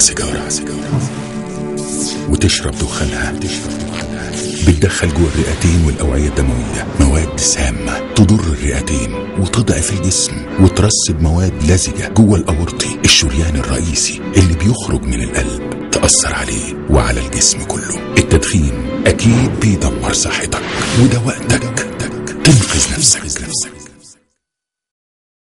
سيجارة وتشرب دخانها بتدخل جوه الرئتين والأوعية الدموية مواد سامة تضر الرئتين وتضعف الجسم وترسب مواد لزجة جوه الأورطي الشريان الرئيسي اللي بيخرج من القلب تأثر عليه وعلى الجسم كله التدخين أكيد بيدمر صحتك وده وقتك تنقذ نفسك